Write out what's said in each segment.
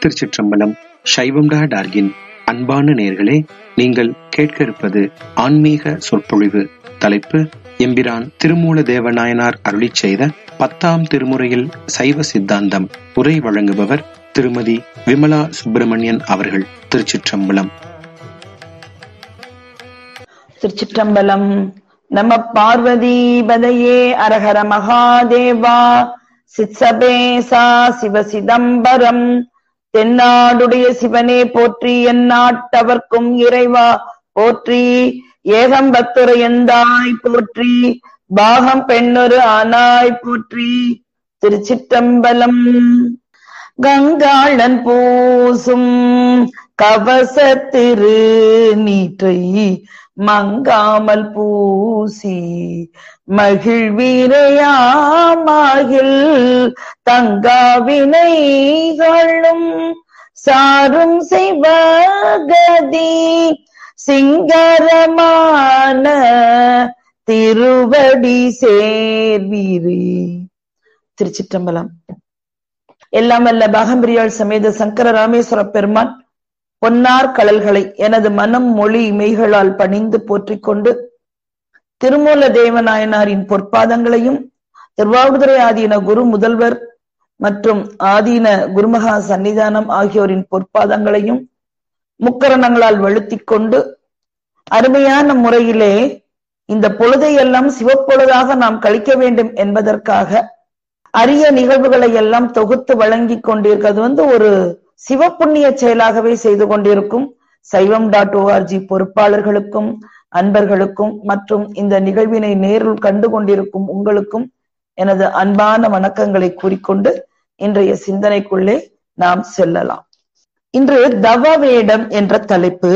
திருச்சிற்றம்பலம் சைவம் டா டார்கின் அன்பான நேர்களே நீங்கள் கேட்க இருப்பது ஆன்மீக சொற்பொழிவு தலைப்பு எம்பிரான் திருமூல தேவநாயனார் அருளிச் செய்த பத்தாம் திருமுறையில் சைவ சித்தாந்தம் உரை வழங்குபவர் திருமதி விமலா சுப்பிரமணியன் அவர்கள் திருச்சிற்றம்பலம் திருச்சிற்றம்பலம் நம பார்வதி பதையே அரஹர மகாதேவா சித்சபேசா சிவ சிதம்பரம் தென்னாடுடைய சிவனே போற்றி எந்நாட்டவர்க்கும் இறைவா போற்றி ஏகம்பத்துரையந்தாய் போற்றி பாகம் பெண்ணொரு ஆனாய் போற்றி திருச்சிற்றம்பலம் கங்காளன் பூசும் கவச திரு நீற்றை மங்காமல் பூசி மகிழ்வீரையாமாகில் தங்காவினைகளும் சாரும் செய்வகதி சிங்கரமான திருவடி சேர்வீரே திருச்சிற்றம்பலம் எல்லாம் வல்ல பாகம்பிரியாள் சமேத சங்கர ராமேஸ்வர பெருமான் பொன்னார் கடல்களை எனது மனம் மொழி மெய்களால் பணிந்து போற்றிக் கொண்டு திருமூல தேவநாயனாரின் பொற்பாதங்களையும் திருவாவூதுரை ஆதீன குரு முதல்வர் மற்றும் ஆதீன குருமகா சன்னிதானம் ஆகியோரின் பொற்பாதங்களையும் முக்கரணங்களால் வெளுத்திக் கொண்டு அருமையான முறையிலே இந்த பொழுதையெல்லாம் சிவப்பொழுதாக நாம் கழிக்க வேண்டும் என்பதற்காக அரிய நிகழ்வுகளை எல்லாம் தொகுத்து வழங்கி கொண்டிருக்கிறது வந்து ஒரு சிவப்புண்ணிய செயலாகவே செய்து கொண்டிருக்கும் சைவம் டாட் ஓஆர்ஜி பொறுப்பாளர்களுக்கும் அன்பர்களுக்கும் மற்றும் இந்த நிகழ்வினை நேரில் கண்டு கொண்டிருக்கும் உங்களுக்கும் எனது அன்பான வணக்கங்களை கூறிக்கொண்டு இன்றைய சிந்தனைக்குள்ளே நாம் செல்லலாம் இன்று தவ வேடம் என்ற தலைப்பு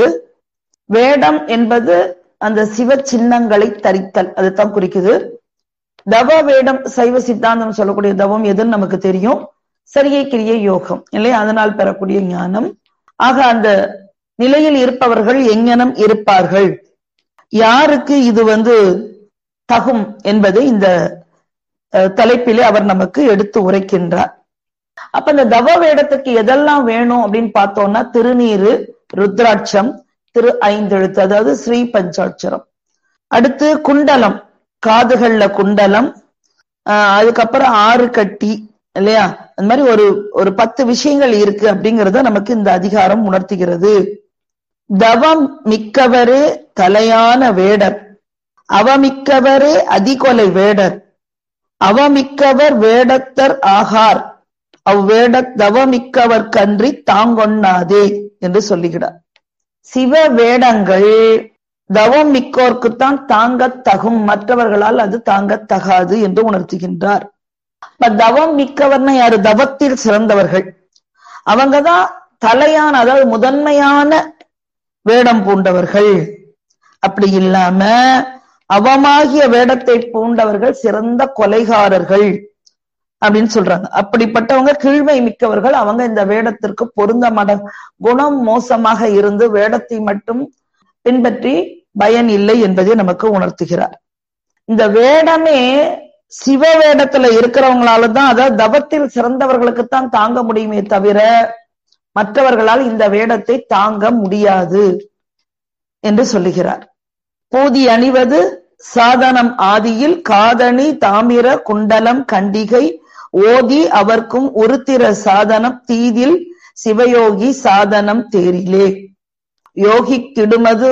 வேடம் என்பது அந்த சிவ சின்னங்களை தரித்தல் அதுதான் குறிக்குது தவ வேடம் சைவ சித்தாந்தம் சொல்லக்கூடிய தவம் எதுன்னு நமக்கு தெரியும் சரியை கிரிய யோகம் இல்லையா அதனால் பெறக்கூடிய ஞானம் ஆக அந்த நிலையில் இருப்பவர்கள் எங்கனம் இருப்பார்கள் யாருக்கு இது வந்து தகும் என்பதை இந்த தலைப்பிலே அவர் நமக்கு எடுத்து உரைக்கின்றார் அப்ப இந்த தவ வேடத்துக்கு எதெல்லாம் வேணும் அப்படின்னு பார்த்தோம்னா திருநீரு ருத்ராட்சம் திரு ஐந்தெழுத்து அதாவது ஸ்ரீ பஞ்சாட்சரம் அடுத்து குண்டலம் காதுகள்ல குண்டலம் அதுக்கப்புறம் ஆறு கட்டி இல்லையா அந்த மாதிரி ஒரு ஒரு பத்து விஷயங்கள் இருக்கு அப்படிங்கறத நமக்கு இந்த அதிகாரம் உணர்த்துகிறது தவம் மிக்கவரே தலையான வேடர் அவமிக்கவரே அதிகொலை வேடர் அவமிக்கவர் வேடத்தர் ஆகார் அவ்வேட தவமிக்கவர் கன்றி தாங்கொண்ணாதே என்று சொல்லுகிறார் சிவ வேடங்கள் தவம் மிக்கோர்க்குத்தான் தாங்க தகும் மற்றவர்களால் அது தாங்க தகாது என்று உணர்த்துகின்றார் இப்ப தவம் மிக்கவர்னா யாரு தவத்தில் சிறந்தவர்கள் அவங்கதான் தலையான அதாவது முதன்மையான வேடம் பூண்டவர்கள் அப்படி இல்லாம அவமாகிய வேடத்தை பூண்டவர்கள் சிறந்த கொலைகாரர்கள் அப்படின்னு சொல்றாங்க அப்படிப்பட்டவங்க கீழ்மை மிக்கவர்கள் அவங்க இந்த வேடத்திற்கு பொருந்த மட குணம் மோசமாக இருந்து வேடத்தை மட்டும் பின்பற்றி பயன் இல்லை என்பதை நமக்கு உணர்த்துகிறார் இந்த வேடமே சிவ வேடத்துல இருக்கிறவங்களால தான் அதாவது தவத்தில் சிறந்தவர்களுக்குத்தான் தாங்க முடியுமே தவிர மற்றவர்களால் இந்த வேடத்தை தாங்க முடியாது என்று சொல்லுகிறார் பூதி அணிவது சாதனம் ஆதியில் காதணி தாமிர குண்டலம் கண்டிகை ஓதி அவர்க்கும் உருத்திர சாதனம் தீதில் சிவயோகி சாதனம் தேரிலே யோகி கிடுமது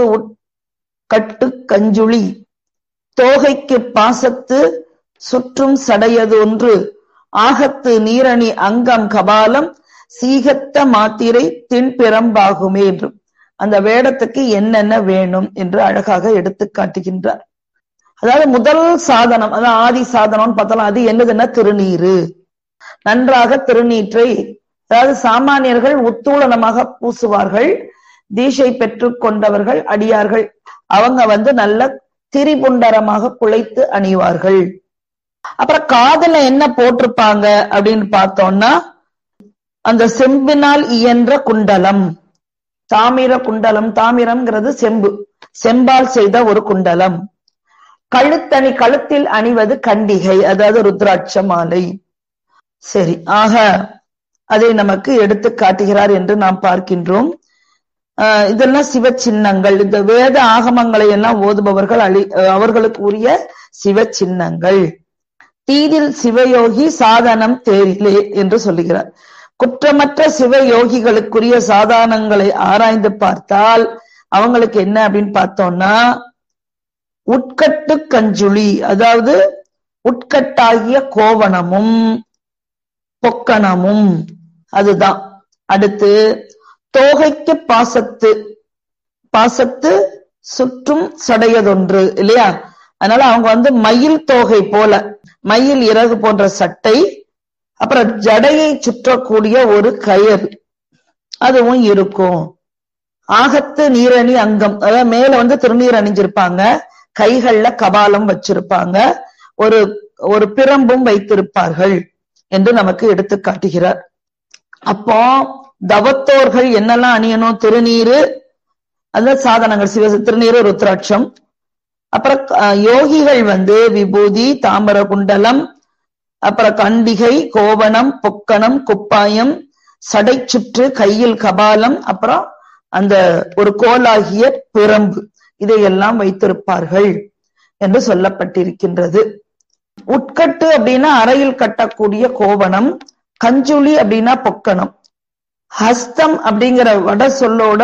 கட்டு கஞ்சுளி தோகைக்கு பாசத்து சுற்றும் சடையது ஒன்று ஆகத்து நீரணி அங்கம் கபாலம் சீகத்த மாத்திரை தின்பிறம்பாகுமே என்றும் அந்த வேடத்துக்கு என்னென்ன வேணும் என்று அழகாக எடுத்து காட்டுகின்றார் அதாவது முதல் சாதனம் அதாவது ஆதி சாதனம்னு பார்த்தலாம் அது என்னதுன்னா திருநீரு நன்றாக திருநீற்றை அதாவது சாமானியர்கள் உத்தூளனமாக பூசுவார்கள் தீஷை பெற்று கொண்டவர்கள் அடியார்கள் அவங்க வந்து நல்ல திரிபுண்டரமாக குழைத்து அணிவார்கள் அப்புறம் காதல என்ன போட்டிருப்பாங்க அப்படின்னு பார்த்தோம்னா அந்த செம்பினால் இயன்ற குண்டலம் தாமிர குண்டலம் தாமிரம்ங்கிறது செம்பு செம்பால் செய்த ஒரு குண்டலம் கழுத்தணி கழுத்தில் அணிவது கண்டிகை அதாவது ருத்ராட்ச மாலை சரி ஆக அதை நமக்கு எடுத்து காட்டுகிறார் என்று நாம் பார்க்கின்றோம் ஆஹ் இதெல்லாம் சிவ சின்னங்கள் இந்த வேத ஆகமங்களை எல்லாம் ஓதுபவர்கள் அழி அவர்களுக்கு உரிய சிவ சின்னங்கள் தீதில் சிவயோகி சாதனம் தேரிலே என்று சொல்லுகிறார் குற்றமற்ற சிவயோகிகளுக்குரிய சாதானங்களை ஆராய்ந்து பார்த்தால் அவங்களுக்கு என்ன அப்படின்னு பார்த்தோம்னா உட்கட்டு கஞ்சுளி அதாவது உட்கட்டாகிய கோவணமும் பொக்கணமும் அதுதான் அடுத்து தோகைக்கு பாசத்து பாசத்து சுற்றும் சடையதொன்று இல்லையா அதனால அவங்க வந்து மயில் தோகை போல மயில் இறகு போன்ற சட்டை அப்புறம் ஜடையை சுற்றக்கூடிய ஒரு கயர் அதுவும் இருக்கும் ஆகத்து நீரணி அங்கம் அதாவது மேல வந்து திருநீர் அணிஞ்சிருப்பாங்க கைகள்ல கபாலம் வச்சிருப்பாங்க ஒரு ஒரு பிரம்பும் வைத்திருப்பார்கள் என்று நமக்கு எடுத்து காட்டுகிறார் அப்போ தவத்தோர்கள் என்னெல்லாம் அணியணும் திருநீரு அந்த சாதனங்கள் சிவ திருநீரு ருத்ராட்சம் அப்புறம் யோகிகள் வந்து விபூதி தாமர குண்டலம் அப்புறம் கண்டிகை கோவணம் பொக்கணம் குப்பாயம் சடை சுற்று கையில் கபாலம் அப்புறம் அந்த ஒரு கோலாகிய பிரம்பு இதையெல்லாம் வைத்திருப்பார்கள் என்று சொல்லப்பட்டிருக்கின்றது உட்கட்டு அப்படின்னா அறையில் கட்டக்கூடிய கோவணம் கஞ்சுளி அப்படின்னா பொக்கணம் ஹஸ்தம் அப்படிங்கிற வட சொல்லோட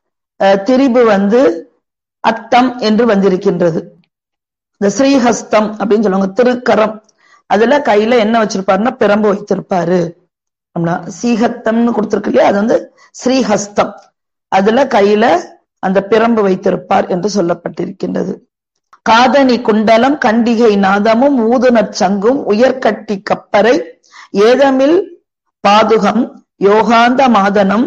திரிபு வந்து அத்தம் என்று வந்திருக்கின்றது இந்த ஸ்ரீஹஸ்தம் அப்படின்னு சொல்லுவாங்க திருக்கரம் அதுல கையில என்ன வச்சிருப்பாருன்னா பிரம்பு வைத்திருப்பாரு அப்படின்னா சீகத்தம்னு கொடுத்திருக்கு இல்லையா அது வந்து ஸ்ரீஹஸ்தம் அதுல கையில அந்த பிரம்பு வைத்திருப்பார் என்று சொல்லப்பட்டிருக்கின்றது காதணி குண்டலம் கண்டிகை நாதமும் ஊதுனற் சங்கும் உயர்கட்டி கப்பரை ஏதமில் பாதுகம் யோகாந்த மாதனம்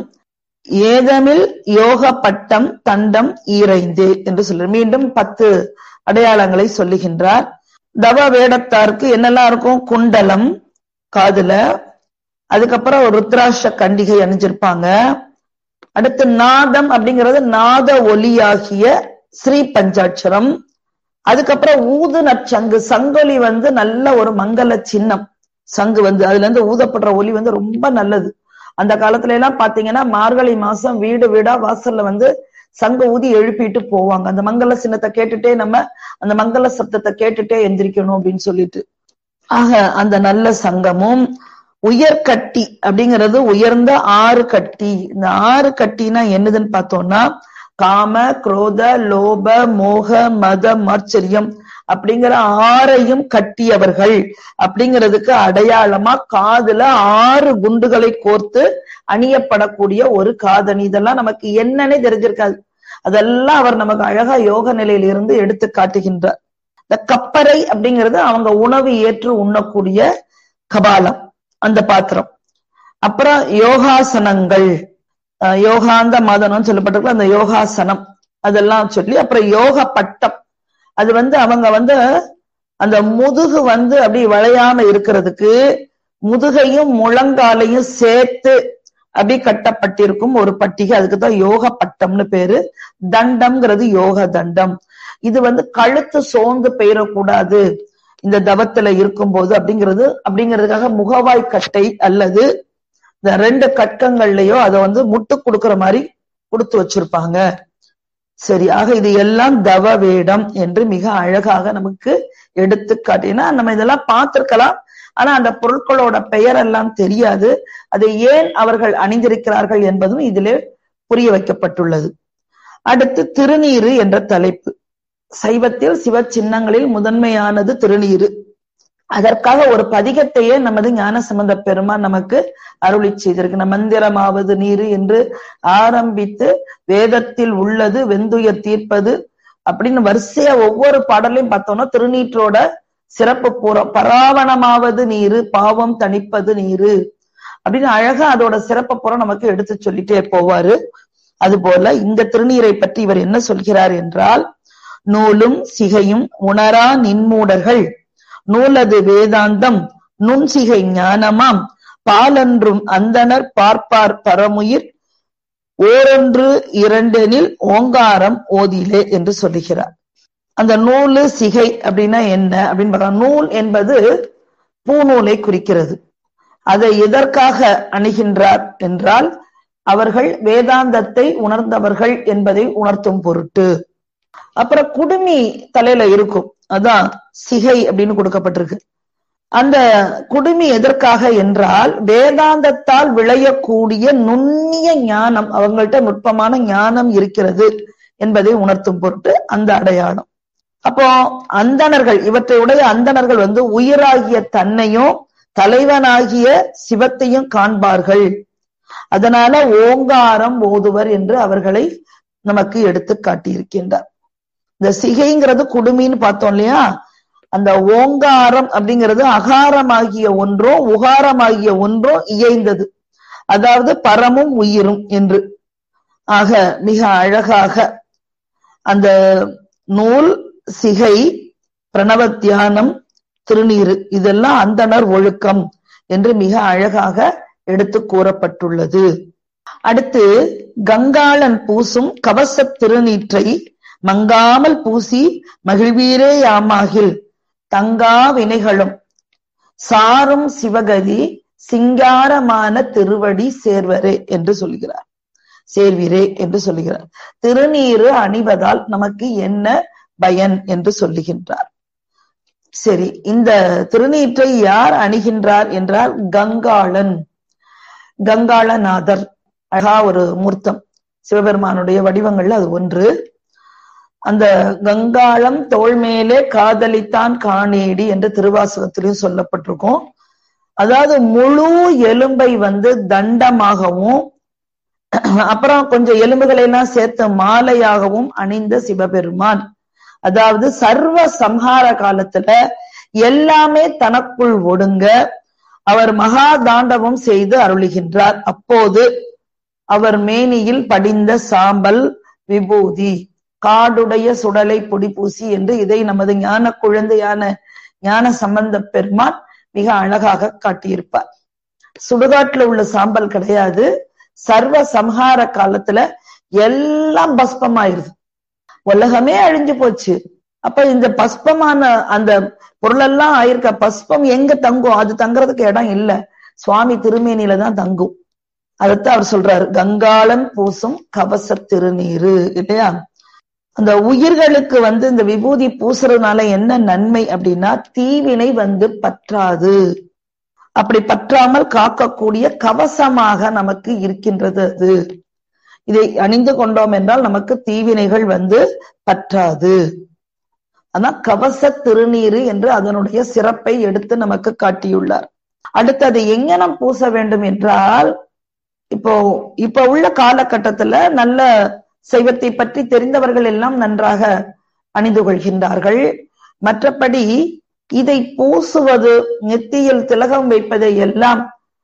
ஏதமில் யோக பட்டம் தண்டம் ஈரைந்து என்று சொல்ற மீண்டும் பத்து அடையாளங்களை சொல்லுகின்றார் தவ வேடத்தாருக்கு என்னெல்லாம் இருக்கும் குண்டலம் காதுல அதுக்கப்புறம் ஒரு ருத்ராட்ச கண்டிகை அணிஞ்சிருப்பாங்க அடுத்து நாதம் அப்படிங்கிறது நாத ஒலியாகிய ஸ்ரீ பஞ்சாட்சரம் அதுக்கப்புறம் ஊது நற்சங்கு சங்கொலி வந்து நல்ல ஒரு மங்கள சின்னம் சங்கு வந்து அதுல இருந்து ஊதப்படுற ஒலி வந்து ரொம்ப நல்லது அந்த காலத்துல எல்லாம் பாத்தீங்கன்னா மார்கழி மாசம் வீடு வீடா வாசல்ல வந்து சங்க ஊதி எழுப்பிட்டு போவாங்க அந்த மங்கள சின்னத்தை கேட்டுட்டே நம்ம அந்த மங்கள சப்தத்தை கேட்டுட்டே எந்திரிக்கணும் அப்படின்னு சொல்லிட்டு ஆக அந்த நல்ல சங்கமும் உயர்கட்டி அப்படிங்கிறது உயர்ந்த ஆறு கட்டி இந்த ஆறு கட்டினா என்னதுன்னு பார்த்தோம்னா காம குரோத லோப மோக மத மாச்சரியம் அப்படிங்கிற ஆறையும் கட்டியவர்கள் அப்படிங்கிறதுக்கு அடையாளமா காதுல ஆறு குண்டுகளை கோர்த்து அணியப்படக்கூடிய ஒரு காதணி இதெல்லாம் நமக்கு என்னன்னே தெரிஞ்சிருக்காது அதெல்லாம் அவர் நமக்கு அழகா யோக நிலையில இருந்து எடுத்து காட்டுகின்றார் இந்த கப்பரை அப்படிங்கிறது அவங்க உணவு ஏற்று உண்ணக்கூடிய கபாலம் அந்த பாத்திரம் அப்புறம் யோகாசனங்கள் யோகாந்த மதனம் சொல்லப்பட்டிருக்க அந்த யோகாசனம் அதெல்லாம் சொல்லி அப்புறம் யோக பட்டம் அது வந்து அவங்க வந்து அந்த முதுகு வந்து அப்படி வளையாம இருக்கிறதுக்கு முதுகையும் முழங்காலையும் சேர்த்து அப்படி கட்டப்பட்டிருக்கும் ஒரு பட்டிகை அதுக்குதான் யோக பட்டம்னு பேரு தண்டம்ங்கிறது யோக தண்டம் இது வந்து கழுத்து சோர்ந்து பெயரக்கூடாது இந்த தவத்துல இருக்கும்போது அப்படிங்கிறது அப்படிங்கிறதுக்காக முகவாய் கட்டை அல்லது இந்த ரெண்டு கட்கங்கள்லயோ அதை வந்து முட்டு கொடுக்கிற மாதிரி கொடுத்து வச்சிருப்பாங்க சரி ஆக இது எல்லாம் தவ வேடம் என்று மிக அழகாக நமக்கு எடுத்து காட்டினா நம்ம இதெல்லாம் பார்த்திருக்கலாம் ஆனா அந்த பொருட்களோட பெயர் எல்லாம் தெரியாது அதை ஏன் அவர்கள் அணிந்திருக்கிறார்கள் என்பதும் இதிலே புரிய வைக்கப்பட்டுள்ளது அடுத்து திருநீரு என்ற தலைப்பு சைவத்தில் சிவ சின்னங்களில் முதன்மையானது திருநீரு அதற்காக ஒரு பதிகத்தையே நமது ஞான சம்பந்த பெருமான் நமக்கு அருளி செய்திருக்கு மந்திரமாவது நீரு என்று ஆரம்பித்து வேதத்தில் உள்ளது வெந்துயர் தீர்ப்பது அப்படின்னு வரிசையா ஒவ்வொரு பாடலையும் பார்த்தோம்னா திருநீற்றோட சிறப்பு பூரம் பராவணமாவது நீரு பாவம் தணிப்பது நீரு அப்படின்னு அழகா அதோட சிறப்பு பூரம் நமக்கு எடுத்து சொல்லிட்டே போவாரு அது போல இந்த திருநீரை பற்றி இவர் என்ன சொல்கிறார் என்றால் நூலும் சிகையும் உணரா நின்மூடர்கள் நூலது வேதாந்தம் நுண்சிகை ஞானமாம் பாலன்றும் அந்தனர் பார்ப்பார் பரமுயிர் ஓரொன்று இரண்டெனில் ஓங்காரம் ஓதிலே என்று சொல்லுகிறார் அந்த நூலு சிகை அப்படின்னா என்ன அப்படின்னு பார்த்தா நூல் என்பது பூநூலை குறிக்கிறது அதை எதற்காக அணுகின்றார் என்றால் அவர்கள் வேதாந்தத்தை உணர்ந்தவர்கள் என்பதை உணர்த்தும் பொருட்டு அப்புறம் குடுமி தலையில இருக்கும் அதான் சிகை அப்படின்னு கொடுக்கப்பட்டிருக்கு அந்த குடுமி எதற்காக என்றால் வேதாந்தத்தால் விளையக்கூடிய நுண்ணிய ஞானம் அவங்கள்ட்ட நுட்பமான ஞானம் இருக்கிறது என்பதை உணர்த்தும் பொருட்டு அந்த அடையாளம் அப்போ அந்தணர்கள் இவற்றை உடைய அந்தணர்கள் வந்து உயிராகிய தன்னையும் தலைவனாகிய சிவத்தையும் காண்பார்கள் அதனால ஓங்காரம் ஓதுவர் என்று அவர்களை நமக்கு எடுத்து காட்டியிருக்கின்றார் இந்த சிகைங்கிறது குடுமின்னு பார்த்தோம் இல்லையா அந்த ஓங்காரம் அப்படிங்கிறது அகாரமாகிய ஒன்றோ உகாரமாகிய ஒன்றோ இயைந்தது அதாவது பரமும் உயிரும் என்று ஆக மிக அழகாக அந்த நூல் சிகை பிரணவ தியானம் திருநீரு இதெல்லாம் அந்தணர் ஒழுக்கம் என்று மிக அழகாக எடுத்து கூறப்பட்டுள்ளது அடுத்து கங்காளன் பூசும் கவச திருநீற்றை மங்காமல் பூசி மகிழ்வீரே யாமாகில் தங்கா வினைகளும் சாரும் சிவகதி சிங்காரமான திருவடி சேர்வரே என்று சொல்கிறார் சேர்வீரே என்று சொல்லுகிறார் திருநீரு அணிவதால் நமக்கு என்ன பயன் என்று சொல்லுகின்றார் சரி இந்த திருநீற்றை யார் அணிகின்றார் என்றால் கங்காளன் கங்காளநாதர் அழகா ஒரு மூர்த்தம் சிவபெருமானுடைய வடிவங்கள்ல அது ஒன்று அந்த கங்காளம் தோல் மேலே காதலித்தான் காணேடி என்று திருவாசகத்திலையும் சொல்லப்பட்டிருக்கும் அதாவது முழு எலும்பை வந்து தண்டமாகவும் அப்புறம் கொஞ்சம் எலும்புகளை எல்லாம் சேர்த்த மாலையாகவும் அணிந்த சிவபெருமான் அதாவது சர்வ சம்ஹார காலத்துல எல்லாமே தனக்குள் ஒடுங்க அவர் மகா தாண்டவம் செய்து அருளுகின்றார் அப்போது அவர் மேனியில் படிந்த சாம்பல் விபூதி காடுடைய சுடலை பொடி பூசி என்று இதை நமது ஞான குழந்தையான ஞான சம்பந்த பெருமான் மிக அழகாக காட்டியிருப்பார் சுடுகாட்டுல உள்ள சாம்பல் கிடையாது சர்வ சம்ஹார காலத்துல எல்லாம் பஸ்பமாயிருது உலகமே அழிஞ்சு போச்சு அப்ப இந்த பஸ்பமான அந்த பொருளெல்லாம் ஆயிருக்க பஸ்பம் எங்க தங்கும் அது தங்குறதுக்கு இடம் இல்ல சுவாமி திருமேனியில தான் தங்கும் அதைத்தான் அவர் சொல்றாரு கங்காளன் பூசும் கவச திருநீரு இல்லையா அந்த உயிர்களுக்கு வந்து இந்த விபூதி பூசுறதுனால என்ன நன்மை அப்படின்னா தீவினை வந்து பற்றாது அப்படி பற்றாமல் காக்கக்கூடிய கவசமாக நமக்கு இருக்கின்றது அது இதை அணிந்து கொண்டோம் என்றால் நமக்கு தீவினைகள் வந்து பற்றாது அதான் கவச திருநீரு என்று அதனுடைய சிறப்பை எடுத்து நமக்கு காட்டியுள்ளார் அடுத்து அதை எங்கனம் பூச வேண்டும் என்றால் இப்போ இப்ப உள்ள காலகட்டத்துல நல்ல சைவத்தை பற்றி தெரிந்தவர்கள் எல்லாம் நன்றாக அணிந்து கொள்கின்றார்கள் மற்றபடி இதை பூசுவது நெத்தியில் திலகம் வைப்பதை எல்லாம்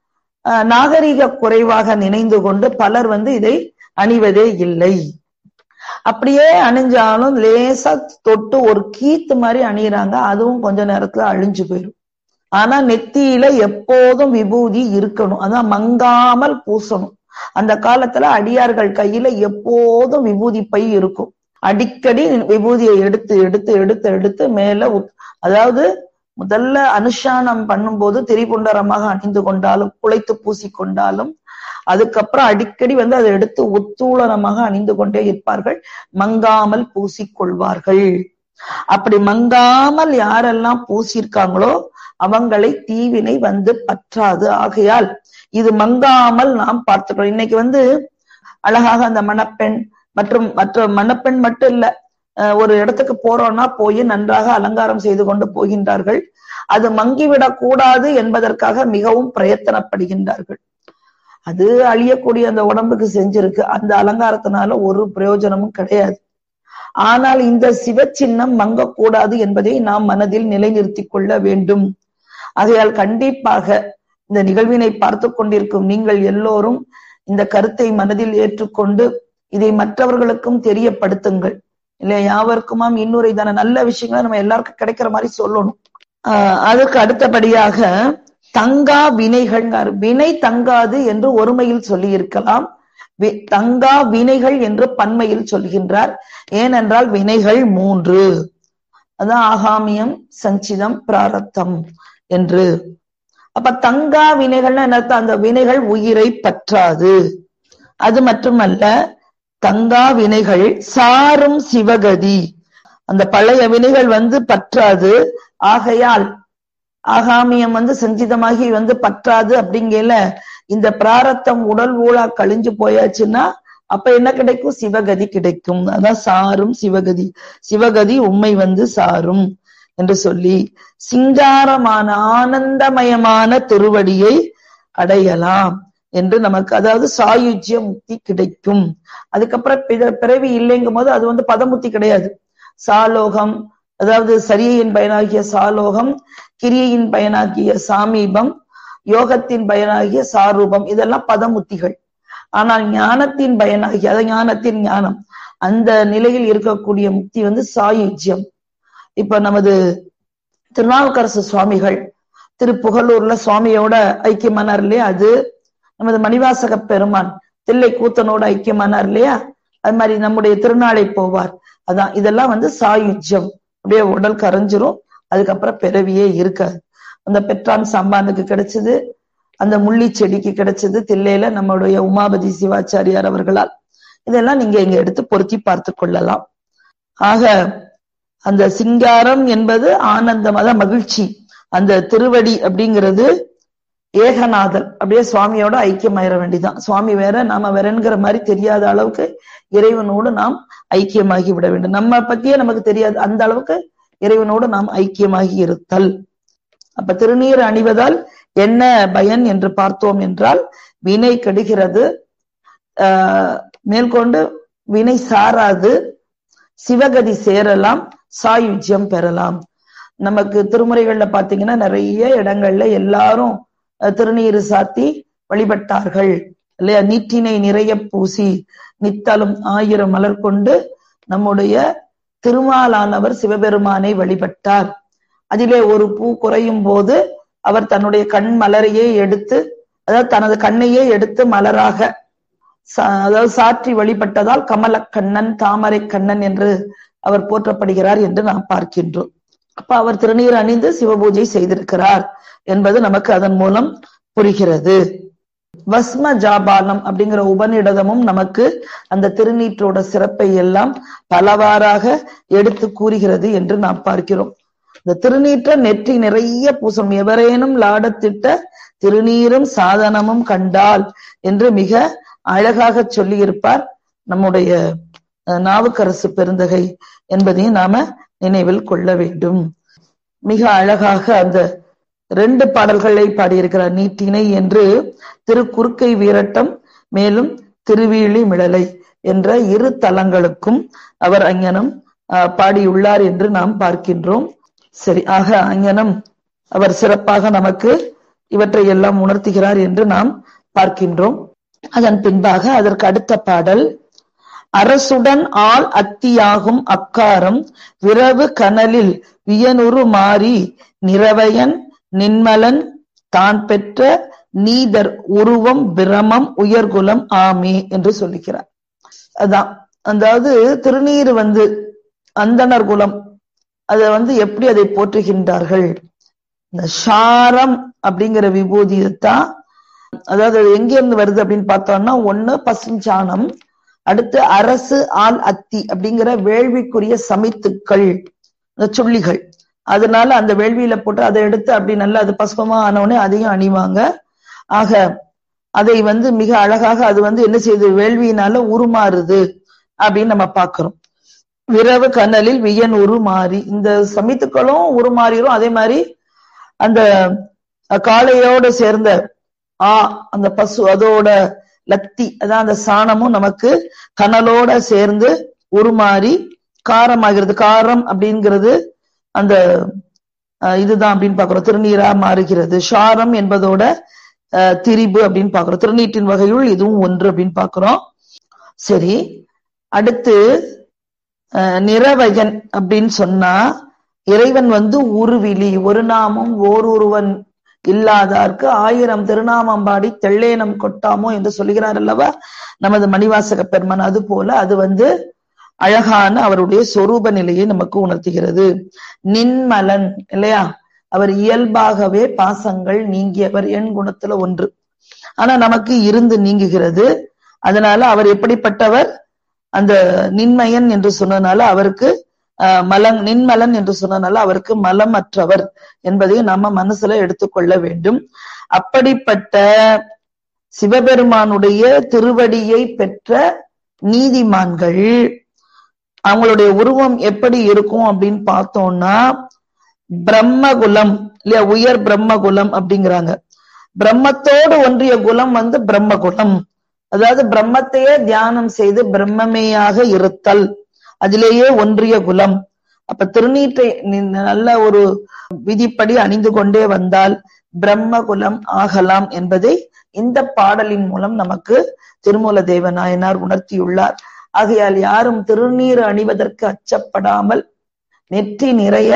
நாகரிக குறைவாக நினைந்து கொண்டு பலர் வந்து இதை அணிவதே இல்லை அப்படியே அணிஞ்சாலும் லேசா தொட்டு ஒரு கீத்து மாதிரி அணியிறாங்க அதுவும் கொஞ்ச நேரத்துல அழிஞ்சு போயிடும் ஆனா நெத்தியில எப்போதும் விபூதி இருக்கணும் அதான் மங்காமல் பூசணும் அந்த காலத்துல அடியார்கள் கையில எப்போதும் விபூதி பை இருக்கும் அடிக்கடி விபூதியை எடுத்து எடுத்து எடுத்து எடுத்து மேல அதாவது முதல்ல அனுஷ்டானம் பண்ணும்போது திரிபுண்டரமாக அணிந்து கொண்டாலும் குளைத்து பூசி கொண்டாலும் அதுக்கப்புறம் அடிக்கடி வந்து அதை எடுத்து உத்தூளனமாக அணிந்து கொண்டே இருப்பார்கள் மங்காமல் பூசிக்கொள்வார்கள் அப்படி மங்காமல் யாரெல்லாம் பூசியிருக்காங்களோ அவங்களை தீவினை வந்து பற்றாது ஆகையால் இது மங்காமல் நாம் பார்த்துக்கிறோம் இன்னைக்கு வந்து அழகாக அந்த மணப்பெண் மற்றும் மற்ற மணப்பெண் மட்டும் இல்ல ஒரு இடத்துக்கு போறோம்னா போய் நன்றாக அலங்காரம் செய்து கொண்டு போகின்றார்கள் அது மங்கிவிடக் கூடாது என்பதற்காக மிகவும் பிரயத்தனப்படுகின்றார்கள் அது அழியக்கூடிய அந்த உடம்புக்கு செஞ்சிருக்கு அந்த அலங்காரத்தினால ஒரு பிரயோஜனமும் கிடையாது ஆனால் இந்த சிவ சின்னம் மங்கக்கூடாது என்பதை நாம் மனதில் நிலைநிறுத்தி கொள்ள வேண்டும் ஆகையால் கண்டிப்பாக இந்த நிகழ்வினை பார்த்து கொண்டிருக்கும் நீங்கள் எல்லோரும் இந்த கருத்தை மனதில் ஏற்றுக்கொண்டு இதை மற்றவர்களுக்கும் தெரியப்படுத்துங்கள் இல்லையா யாவருக்குமாம் இன்னொரு இதான நல்ல விஷயங்களை நம்ம எல்லாருக்கும் கிடைக்கிற மாதிரி சொல்லணும் ஆஹ் அதுக்கு அடுத்தபடியாக தங்கா வினைகள் வினை தங்காது என்று ஒருமையில் சொல்லி இருக்கலாம் தங்கா வினைகள் என்று பன்மையில் சொல்கின்றார் ஏனென்றால் வினைகள் மூன்று அதான் ஆகாமியம் சஞ்சிதம் பிராரத்தம் என்று அப்ப தங்கா வினைகள்னா என்ன அர்த்தம்? அந்த வினைகள் உயிரை பற்றாது அது மட்டுமல்ல தங்கா வினைகள் சாரும் சிவகதி அந்த பழைய வினைகள் வந்து பற்றாது ஆகையால் ஆகாமியம் வந்து சஞ்சிதமாகி வந்து பற்றாது அப்படிங்கல இந்த பிராரத்தம் உடல் ஊழா கழிஞ்சு போயாச்சுன்னா அப்ப என்ன கிடைக்கும் சிவகதி கிடைக்கும் அதான் சாரும் சிவகதி சிவகதி உண்மை வந்து சாரும் என்று சொல்லி சிங்காரமான ஆனந்தமயமான திருவடியை அடையலாம் என்று நமக்கு அதாவது சாயுஜ்ய முக்தி கிடைக்கும் அதுக்கப்புறம் பிற- பிறவி இல்லைங்கும் போது அது வந்து பதமுத்தி கிடையாது சாலோகம் அதாவது சரியையின் பயனாகிய சாலோகம் கிரியையின் பயனாகிய சாமீபம் யோகத்தின் பயனாகிய சாரூபம் இதெல்லாம் பதமுத்திகள் ஆனால் ஞானத்தின் பயனாகிய அதாவது ஞானத்தின் ஞானம் அந்த நிலையில் இருக்கக்கூடிய முக்தி வந்து சாயுஜ்யம் இப்ப நமது திருநாவுக்கரசு சுவாமிகள் திருப்புகலூர்ல சுவாமியோட ஐக்கியமானார் இல்லையா அது நமது மணிவாசக பெருமான் தில்லை கூத்தனோட ஐக்கியமானார் இல்லையா அது மாதிரி நம்முடைய திருநாளை போவார் அதான் இதெல்லாம் வந்து சாயுஜ்யம் அப்படியே உடல் கரைஞ்சிரும் அதுக்கப்புறம் பிறவியே இருக்காது அந்த பெற்றான் சாம்பானுக்கு கிடைச்சது அந்த முள்ளி செடிக்கு கிடைச்சது தில்லையில நம்மளுடைய உமாபதி சிவாச்சாரியார் அவர்களால் இதெல்லாம் நீங்க இங்க எடுத்து பொருத்தி பார்த்து கொள்ளலாம் ஆக அந்த சிங்காரம் என்பது ஆனந்தம் அதான் மகிழ்ச்சி அந்த திருவடி அப்படிங்கிறது ஏகநாதன் அப்படியே சுவாமியோட ஐக்கியமாயிர வேண்டிதான் சுவாமி வேற நாம வேறங்கிற மாதிரி தெரியாத அளவுக்கு இறைவனோடு நாம் ஐக்கியமாகி விட வேண்டும் நம்ம பத்தியே நமக்கு தெரியாது அந்த அளவுக்கு இறைவனோடு நாம் ஐக்கியமாகி இருத்தல் அப்ப திருநீர் அணிவதால் என்ன பயன் என்று பார்த்தோம் என்றால் வினை கெடுகிறது ஆஹ் மேற்கொண்டு வினை சாராது சிவகதி சேரலாம் சாயுஜ்யம் பெறலாம் நமக்கு திருமுறைகள்ல பாத்தீங்கன்னா நிறைய இடங்கள்ல எல்லாரும் அஹ், திருநீறு சாத்தி வழிபட்டார்கள் இல்லையா நீற்றினை நிறைய பூசி நித்தலும் ஆயிரம் மலர் கொண்டு நம்முடைய திருமாலானவர் சிவபெருமானை வழிபட்டார் அதிலே ஒரு பூ குறையும் போது அவர் தன்னுடைய கண் மலரையே எடுத்து அதாவது தனது கண்ணையே எடுத்து மலராக சா- அதாவது சாற்றி வழிபட்டதால் கமலக்கண்ணன் தாமரை கண்ணன் என்று அவர் போற்றப்படுகிறார் என்று நாம் பார்க்கின்றோம் அப்ப அவர் திருநீர் அணிந்து சிவபூஜை செய்திருக்கிறார் என்பது நமக்கு அதன் மூலம் புரிகிறது வஸ்ம ஜாபாலம் அப்படிங்கிற உபநிடதமும் நமக்கு அந்த திருநீற்றோட சிறப்பை எல்லாம் பலவாறாக எடுத்து கூறுகிறது என்று நாம் பார்க்கிறோம் இந்த திருநீற்ற நெற்றி நிறைய பூசணும் எவரேனும் லாடத்திட்ட திருநீரும் சாதனமும் கண்டால் என்று மிக அழகாக சொல்லியிருப்பார் நம்முடைய அஹ், நாவுக்கரசு பெருந்தகை என்பதையும் நாம நினைவில் கொள்ள வேண்டும் மிக அழகாக அந்த ரெண்டு பாடல்களை பாடியிருக்கிறார் நீட்டினை என்று திருக்குறுக்கை வீரட்டம் மேலும் திருவீழி மிழலை என்ற இரு தலங்களுக்கும் அவர் அங்ஙனம் அஹ், பாடியுள்ளார் என்று நாம் பார்க்கின்றோம் சரி ஆக அங்ஙனம் அவர் சிறப்பாக நமக்கு இவற்றை எல்லாம் உணர்த்துகிறார் என்று நாம் பார்க்கின்றோம் அதன் பின்பாக அதற்கு அடுத்த பாடல் அரசுடன் ஆள் அத்தியாகும் அக்காரம் விரவு கனலில் வியனுரு மாறி நிறவயன் நின்மலன் தான் பெற்ற நீதர் உருவம் பிரமம் உயர்குலம் ஆமே என்று சொல்லுகிறார் அதான் அதாவது திருநீர் வந்து அந்தணர் குலம் அதை வந்து எப்படி அதை போற்றுகின்றார்கள் இந்த சாரம் அப்படிங்கிற விபூதி தான் அதாவது அது எங்க இருந்து வருது அப்படின்னு பார்த்தோம்னா ஒண்ணு பசுஞ்சாணம் அடுத்து அரசு ஆள் அத்தி அப்படிங்கிற வேள்விக்குரிய சமித்துக்கள் இந்த சுள்ளிகள் அதனால அந்த வேள்வியில போட்டு அதை எடுத்து அப்படி நல்லா அது பசுபமா ஆனவுடனே அதையும் அணிவாங்க ஆக அதை வந்து மிக அழகாக அது வந்து என்ன செய்யுது வேள்வியினால உருமாறுது அப்படின்னு நம்ம பார்க்கிறோம் விரவு கனலில் வியன் உருமாறி இந்த சமித்துக்களும் உருமாறிரும் அதே மாதிரி அந்த அஹ், காளையோடு சேர்ந்த ஆ அந்த பசு அதோட லத்தி அதான் அந்த சாணமும் நமக்கு கனலோட சேர்ந்து உருமாறி காரமாகிறது காரம் அப்படிங்கிறது அந்த அஹ், இதுதான் அப்படின்னு பாக்குறோம் திருநீரா மாறுகிறது ஷாரம் என்பதோட அஹ், திரிபு அப்படின்னு பாக்குறோம் திருநீட்டின் வகையுள் இதுவும் ஒன்று அப்படின்னு பாக்குறோம் சரி அடுத்து அஹ், நிறவயன் அப்படின்னு சொன்னா இறைவன் வந்து உருவிலி ஒரு நாமம் ஓருருவன் இல்லாதார்க்கு ஆயிரம் திருநாமம் பாடி தெள்ளேனம் கொட்டாமோ என்று சொல்லுகிறார் அல்லவா நமது மணிவாசக பெருமன் அது போல அது வந்து அழகான அவருடைய சொரூப நிலையை நமக்கு உணர்த்துகிறது நின்மலன் இல்லையா அவர் இயல்பாகவே பாசங்கள் நீங்கியவர் என் குணத்துல ஒன்று ஆனா நமக்கு இருந்து நீங்குகிறது அதனால அவர் எப்படிப்பட்டவர் அந்த நின்மயன் என்று சொன்னதுனால அவருக்கு மலங் நின்மலன் என்று சொன்னதுனால அவருக்கு மலமற்றவர் என்பதையும் நம்ம மனசுல எடுத்துக்கொள்ள வேண்டும் அப்படிப்பட்ட சிவபெருமானுடைய திருவடியை பெற்ற நீதிமான்கள் அவங்களுடைய உருவம் எப்படி இருக்கும் அப்படின்னு பார்த்தோம்னா பிரம்மகுலம் இல்லையா உயர் பிரம்மகுலம் அப்படிங்கிறாங்க பிரம்மத்தோடு ஒன்றிய குலம் வந்து பிரம்மகுலம் அதாவது பிரம்மத்தையே தியானம் செய்து பிரம்மமேயாக இருத்தல் அதிலேயே ஒன்றிய குலம் அப்ப திருநீற்றை நல்ல ஒரு விதிப்படி அணிந்து கொண்டே வந்தால் பிரம்ம குலம் ஆகலாம் என்பதை இந்த பாடலின் மூலம் நமக்கு திருமூல தேவநாயனார் உணர்த்தியுள்ளார் ஆகையால் யாரும் திருநீர் அணிவதற்கு அச்சப்படாமல் நெற்றி நிறைய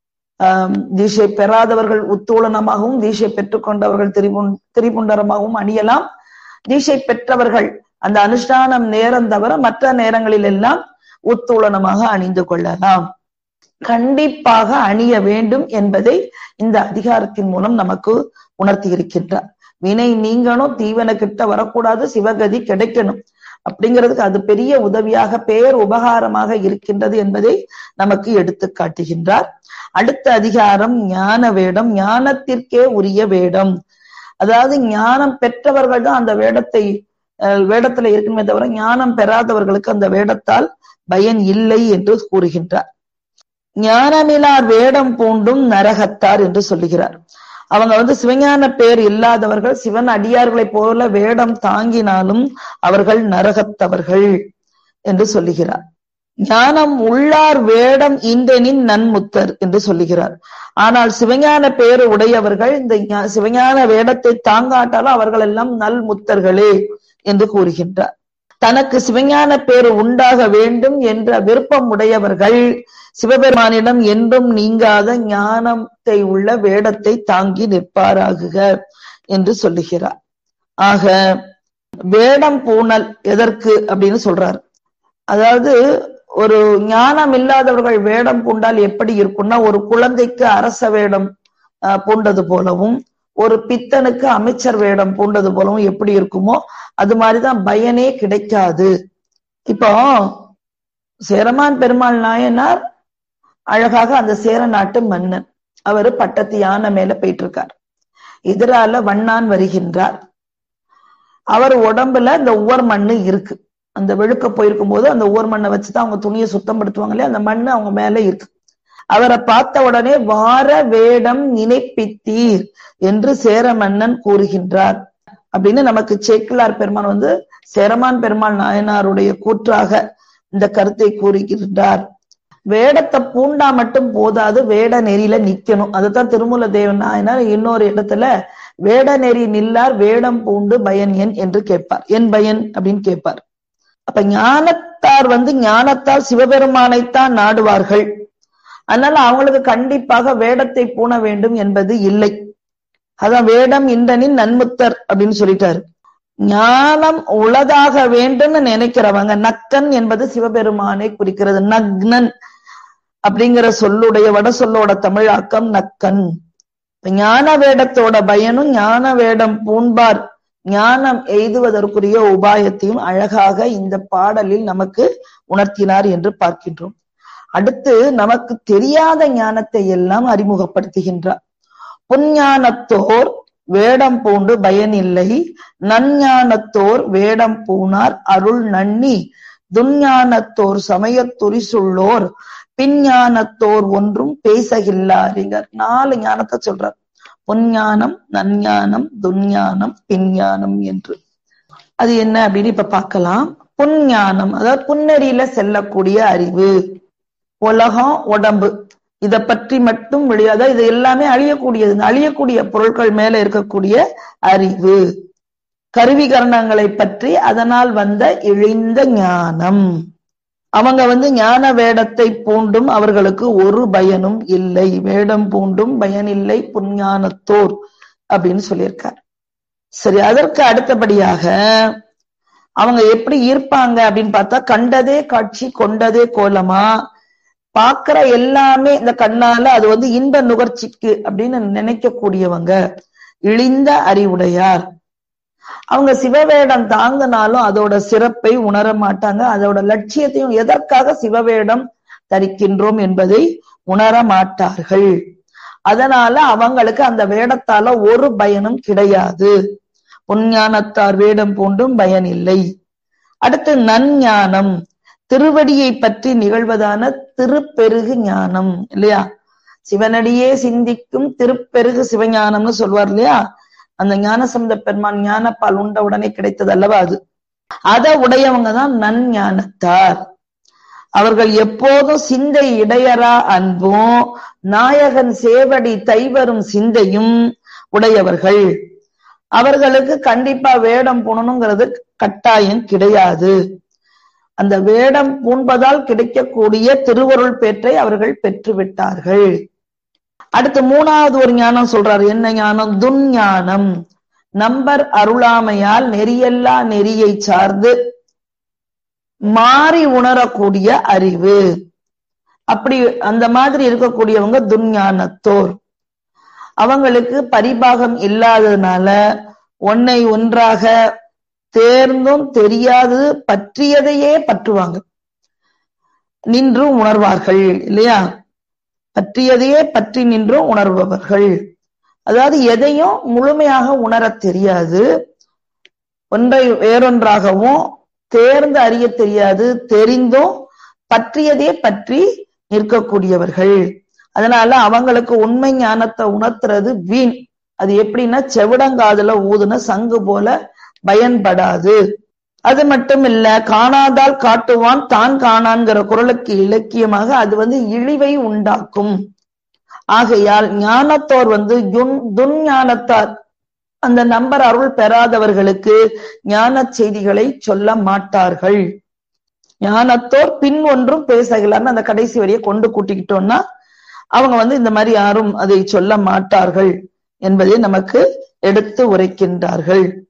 தீஷை பெறாதவர்கள் உத்தோலனமாகவும் தீஷை பெற்றுக்கொண்டவர்கள் திரிபுண் திரிபுண்டரமாகவும் அணியலாம் தீஷை பெற்றவர்கள் அந்த அனுஷ்டானம் நேரம் தவிர மற்ற நேரங்களில் எல்லாம் உத்தோலனமாக அணிந்து கொள்ளலாம் கண்டிப்பாக அணிய வேண்டும் என்பதை இந்த அதிகாரத்தின் மூலம் நமக்கு உணர்த்தி இருக்கின்றார் வினை நீங்கணும் தீவன கிட்ட வரக்கூடாது சிவகதி கிடைக்கணும் அப்படிங்கிறதுக்கு அது பெரிய உதவியாக பேர் உபகாரமாக இருக்கின்றது என்பதை நமக்கு எடுத்து காட்டுகின்றார் அடுத்த அதிகாரம் ஞான வேடம் ஞானத்திற்கே உரிய வேடம் அதாவது ஞானம் பெற்றவர்கள் தான் அந்த வேடத்தை வேடத்துல இருக்குமே தவிர ஞானம் பெறாதவர்களுக்கு அந்த வேடத்தால் பயன் இல்லை என்று கூறுகின்றார் ஞானமிலார் வேடம் பூண்டும் நரகத்தார் என்று சொல்லுகிறார் அவங்க வந்து சிவஞான பேர் இல்லாதவர்கள் சிவன் அடியார்களைப் போல வேடம் தாங்கினாலும் அவர்கள் நரகத்தவர்கள் என்று சொல்லுகிறார் ஞானம் உள்ளார் வேடம் இன்றெனின் நன்முத்தர் என்று சொல்லுகிறார் ஆனால் சிவஞான பேர் உடையவர்கள் இந்த சிவஞான வேடத்தை தாங்காட்டாலும் அவர்கள் எல்லாம் நல் முத்தர்களே என்று கூறுகின்றார் தனக்கு சிவஞான பேர் உண்டாக வேண்டும் என்ற விருப்பம் உடையவர்கள் சிவபெருமானிடம் என்றும் நீங்காத ஞானத்தை உள்ள வேடத்தை தாங்கி நிற்பாராகுக என்று சொல்லுகிறார் ஆக வேடம் பூணல் எதற்கு அப்படின்னு சொல்றாரு அதாவது ஒரு ஞானம் இல்லாதவர்கள் வேடம் பூண்டால் எப்படி இருக்கும்னா ஒரு குழந்தைக்கு அரச வேடம் பூண்டது போலவும் ஒரு பித்தனுக்கு அமைச்சர் வேடம் பூண்டது போலவும் எப்படி இருக்குமோ அது மாதிரிதான் பயனே கிடைக்காது இப்போ சேரமான் பெருமாள் நாயனார் அழகாக அந்த சேர நாட்டு மன்னன் அவரு பட்டத்து யானை மேல போயிட்டு இருக்கார் எதிரால வண்ணான் வருகின்றார் அவர் உடம்புல இந்த உவர் மண்ணு இருக்கு அந்த வெளுக்க போயிருக்கும் போது அந்த உவர் மண்ணை வச்சுதான் அவங்க துணியை சுத்தம் படுத்துவாங்க இல்லையா அந்த மண்ணு அவங்க மேல இருக்கு அவரை பார்த்த உடனே வார வேடம் நினைப்பித்தீர் என்று சேர மன்னன் கூறுகின்றார் அப்படின்னு நமக்கு சேக்கிலார் பெருமான் வந்து சேரமான் பெருமாள் நாயனாருடைய கூற்றாக இந்த கருத்தை கூறுகின்றார் வேடத்தை பூண்டா மட்டும் போதாது வேட நெறியில நிக்கணும் அதுதான் திருமூல தேவன் நாயனார் இன்னொரு இடத்துல வேட நெறி நில்லார் வேடம் பூண்டு பயன் என் என்று கேட்பார் என் பயன் அப்படின்னு கேட்பார் அப்ப ஞானத்தார் வந்து ஞானத்தால் சிவபெருமானைத்தான் நாடுவார்கள் அதனால அவங்களுக்கு கண்டிப்பாக வேடத்தை பூண வேண்டும் என்பது இல்லை அதான் வேடம் இன்றனின் நன்முத்தர் அப்படின்னு சொல்லிட்டாரு ஞானம் உளதாக வேண்டும்னு நினைக்கிறவங்க நக்கன் என்பது சிவபெருமானை குறிக்கிறது நக்னன் அப்படிங்கிற சொல்லுடைய வட சொல்லோட தமிழாக்கம் நக்கன் ஞான வேடத்தோட பயனும் ஞான வேடம் பூண்பார் ஞானம் எய்துவதற்குரிய உபாயத்தையும் அழகாக இந்த பாடலில் நமக்கு உணர்த்தினார் என்று பார்க்கின்றோம் அடுத்து நமக்கு தெரியாத ஞானத்தை எல்லாம் அறிமுகப்படுத்துகின்றார் புஞ்ஞானத்தோர் வேடம் பூண்டு பயனில்லை நஞ்ஞானத்தோர் வேடம் பூணார் அருள் நன்னி துஞ்ஞானத்தோர் சமயத்துரிசுள்ளோர் பிஞ்ஞானத்தோர் ஒன்றும் பேசகில்லாரிங்கர் நாலு ஞானத்தை சொல்றார் பொஞ்ஞானம் நஞ்ஞானம் துஞ்ஞானம் பிஞ்ஞானம் என்று அது என்ன அப்படின்னு இப்ப பார்க்கலாம் புஞ்ஞானம் அதாவது புன்னெறியில செல்லக்கூடிய அறிவு உலகம் உடம்பு இத பற்றி மட்டும் வெளியாத இது எல்லாமே அழியக்கூடியது அழியக்கூடிய பொருட்கள் மேல இருக்கக்கூடிய அறிவு கருவி கரணங்களை பற்றி அதனால் வந்த இழிந்த ஞானம் அவங்க வந்து ஞான வேடத்தை பூண்டும் அவர்களுக்கு ஒரு பயனும் இல்லை வேடம் பூண்டும் பயனில்லை புஞ்ஞானத்தோர் அப்படின்னு சொல்லியிருக்கார் சரி அதற்கு அடுத்தபடியாக அவங்க எப்படி இருப்பாங்க அப்படின்னு பார்த்தா கண்டதே காட்சி கொண்டதே கோலமா பார்க்கிற எல்லாமே இந்த கண்ணால அது வந்து இன்ப நுகர்ச்சிக்கு அப்படின்னு நினைக்கக்கூடியவங்க இழிந்த அறிவுடையார் அவங்க சிவவேடம் தாங்கினாலும் அதோட சிறப்பை உணர மாட்டாங்க அதோட லட்சியத்தையும் எதற்காக சிவவேடம் தரிக்கின்றோம் என்பதை உணர மாட்டார்கள் அதனால அவங்களுக்கு அந்த வேடத்தால ஒரு பயனும் கிடையாது பொஞ்ஞானத்தார் வேடம் பூண்டும் பயன் இல்லை அடுத்து நன்ஞானம் திருவடியை பற்றி நிகழ்வதான திருப்பெருகு ஞானம் இல்லையா சிவனடியே சிந்திக்கும் திருப்பெருகு சிவஞானம்னு சொல்வார் இல்லையா அந்த ஞானசம்பந்த பெருமான் ஞானப்பால் உண்ட உடனே கிடைத்தது அல்லவா அது அத உடையவங்க தான் நன்ஞானத்தார் அவர்கள் எப்போதும் சிந்தை இடையரா அன்பும் நாயகன் சேவடி தைவரும் சிந்தையும் உடையவர்கள் அவர்களுக்கு கண்டிப்பா வேடம் பூணணுங்கிறது கட்டாயம் கிடையாது அந்த வேடம் பூண்பதால் கிடைக்கக்கூடிய திருவருள் பேற்றை அவர்கள் பெற்று விட்டார்கள் அடுத்து மூணாவது ஒரு ஞானம் சொல்றாரு என்ன ஞானம் துஞ்ஞானம் நம்பர் அருளாமையால் நெறியல்லா நெறியை சார்ந்து மாறி உணரக்கூடிய அறிவு அப்படி அந்த மாதிரி இருக்கக்கூடியவங்க துஞ்ஞானத்தோர் அவங்களுக்கு பரிபாகம் இல்லாததுனால ஒன்னை ஒன்றாக தேர்ந்தும் தெரியாது பற்றியதையே பற்றுவாங்க நின்றும் உணர்வார்கள் இல்லையா பற்றியதையே பற்றி நின்றும் உணர்பவர்கள் அதாவது எதையும் முழுமையாக உணரத் தெரியாது ஒன்றை வேறொன்றாகவும் தேர்ந்து அறிய தெரியாது தெரிந்தும் பற்றியதே பற்றி நிற்கக்கூடியவர்கள் அதனால அவங்களுக்கு உண்மை ஞானத்தை உணர்த்துறது வீண் அது எப்படின்னா செவிடங்காதுல ஊதுன சங்கு போல பயன்படாது அது மட்டும் இல்ல காணாதால் காட்டுவான் தான் காணான்கிற குரலுக்கு இலக்கியமாக அது வந்து இழிவை உண்டாக்கும் ஆகையால் ஞானத்தோர் வந்து துன்ஞானத்தார் அந்த நம்பர் அருள் பெறாதவர்களுக்கு ஞான செய்திகளை சொல்ல மாட்டார்கள் ஞானத்தோர் பின் ஒன்றும் பேசகலான்னு அந்த கடைசி வரியை கொண்டு கூட்டிக்கிட்டோம்னா அவங்க வந்து இந்த மாதிரி யாரும் அதை சொல்ல மாட்டார்கள் என்பதை நமக்கு எடுத்து உரைக்கின்றார்கள்